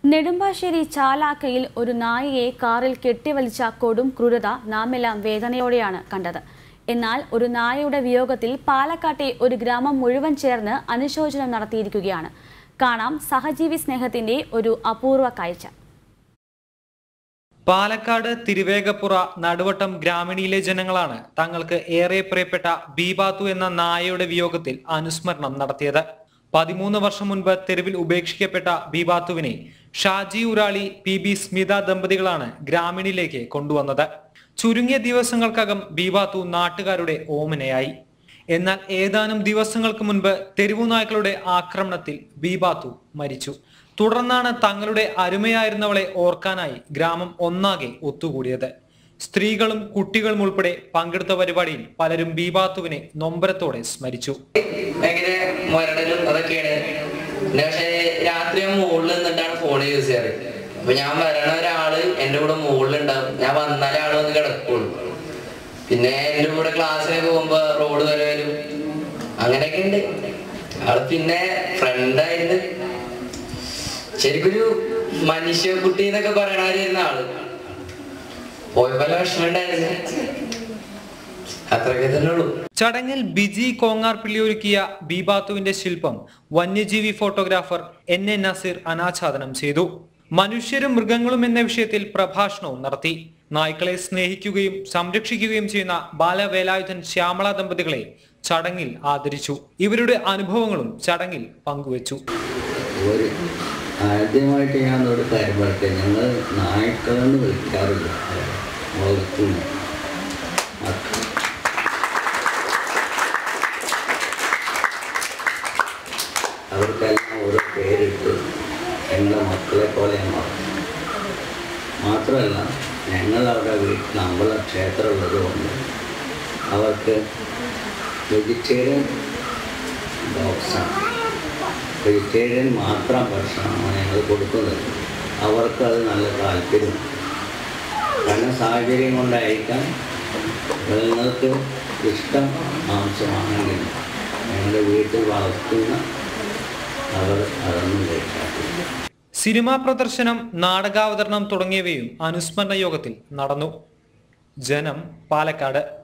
നെടുമ്പാശ്ശേരി ചാലാക്കയിൽ ഒരു നായയെ കാറിൽ കെട്ടിവലിച്ച കൊടും ക്രൂരത നാമെല്ലാം വേദനയോടെയാണ് കണ്ടത് എന്നാൽ ഒരു നായയുടെ വിയോഗത്തിൽ പാലക്കാട്ടെ ഒരു ഗ്രാമം മുഴുവൻ ചേർന്ന് അനുശോചനം നടത്തിയിരിക്കുകയാണ് കാണാം സഹജീവി സ്നേഹത്തിന്റെ ഒരു അപൂർവ കാഴ്ച പാലക്കാട് തിരുവേഗപ്പുറ നടുവട്ടം ഗ്രാമീണിയിലെ ജനങ്ങളാണ് തങ്ങൾക്ക് ഏറെ പ്രിയപ്പെട്ട ബീബാത്തു എന്ന നായയുടെ വിയോഗത്തിൽ അനുസ്മരണം നടത്തിയത് പതിമൂന്ന് വർഷം മുൻപ് തെരുവിൽ ഉപേക്ഷിക്കപ്പെട്ട ബീബാത്തുവിനെ ഷാജി ഉരാളി പി ബി സ്മിത ദമ്പതികളാണ് ഗ്രാമീണിലേക്ക് കൊണ്ടുവന്നത് ചുരുങ്ങിയ ദിവസങ്ങൾക്കകം ബീബാത്തു നാട്ടുകാരുടെ ഓമനയായി എന്നാൽ ഏതാനും ദിവസങ്ങൾക്ക് മുൻപ് തെരുവു നായ്ക്കളുടെ ആക്രമണത്തിൽ ബീബാത്തു മരിച്ചു തുടർന്നാണ് തങ്ങളുടെ അരുമയായിരുന്നവളെ ഓർക്കാനായി ഗ്രാമം ഒന്നാകെ ഒത്തുകൂടിയത് സ്ത്രീകളും കുട്ടികളും ഉൾപ്പെടെ പങ്കെടുത്ത പരിപാടിയിൽ പലരും ബീബാത്തുവിനെ നൊമ്പരത്തോടെ സ്മരിച്ചു ഭയങ്കര മരണലും അതൊക്കെയാണ് പിന്നെ പക്ഷേ രാത്രി ഞാൻ മുകളിൽ നിന്നിട്ടാണ് ഫോൺ യൂസ് ചെയ്യാറ് അപ്പൊ ഞാൻ വരണ ഒരാള് എന്റെ കൂടെ മുകളിലുണ്ടാവും ഞാൻ വന്നാലേ ആള് വന്ന് കിടക്കുള്ളൂ പിന്നെ എന്റെ കൂടെ ക്ലാസ്സിന് പോകുമ്പോ റോഡ് വരെ വരും അങ്ങനെയൊക്കെ ഉണ്ട് ആള് പിന്നെ ഫ്രണ്ടായിരുന്നു ശരിക്കൊരു മനുഷ്യ കുട്ടി എന്നൊക്കെ പറയണമായിരുന്ന ആള് പോയപ്പോ വിഷമം ഉണ്ടായിരുന്നു അത്രയൊക്കെ തന്നെ ഉള്ളൂ ചടങ്ങിൽ ബിജി കോങ്ങാർപിള്ളി ഒരുക്കിയ ബീബാത്തുവിന്റെ ശില്പം വന്യജീവി ഫോട്ടോഗ്രാഫർ എൻ എ നസീർ അനാച്ഛാദനം ചെയ്തു മനുഷ്യരും മൃഗങ്ങളും എന്ന വിഷയത്തിൽ പ്രഭാഷണവും നടത്തി നായ്ക്കളെ സ്നേഹിക്കുകയും സംരക്ഷിക്കുകയും ചെയ്യുന്ന ബാലവേലായുധൻ ശ്യാമള ദമ്പതികളെ ചടങ്ങിൽ ആദരിച്ചു ഇവരുടെ അനുഭവങ്ങളും ചടങ്ങിൽ പങ്കുവച്ചു ഒരു ആദ്യമായിട്ട് ഞാൻ ഒരു കാര്യം പറയട്ടെ ഞങ്ങൾ നായ്ക്കളെന്ന് വിളിക്കാറില്ല വളർത്തുന്നു അത് അവർക്കെല്ലാം ഓരോ പേരിട്ട് ഞങ്ങളെ മക്കളെ പോലെ മാറും മാത്രമല്ല ഞങ്ങൾ അവിടെ വീട്ടിൽ നമ്മളെ ക്ഷേത്രം ഉള്ളതുകൊണ്ട് അവർക്ക് വെജിറ്റേറിയൻ ബോക്സാണ് വെജിറ്റേറിയൻ മാത്രം ഭക്ഷണമാണ് ഞങ്ങൾ കൊടുക്കുന്നത് അവർക്ക് അത് നല്ല താല്പര്യം കാരണം സാഹചര്യം കൊണ്ടായിരിക്കാം മൃഗങ്ങൾക്ക് ഇഷ്ടം മാംസമാണെങ്കിൽ ഞങ്ങളുടെ വീട്ടിൽ വളർത്തുന്ന അവർ അതൊന്നും കഴിക്കാറില്ല സിനിമാ പ്രദർശനം നാടകാവതരണം തുടങ്ങിയവയും അനുസ്മരണ യോഗത്തിൽ നടന്നു ജനം പാലക്കാട്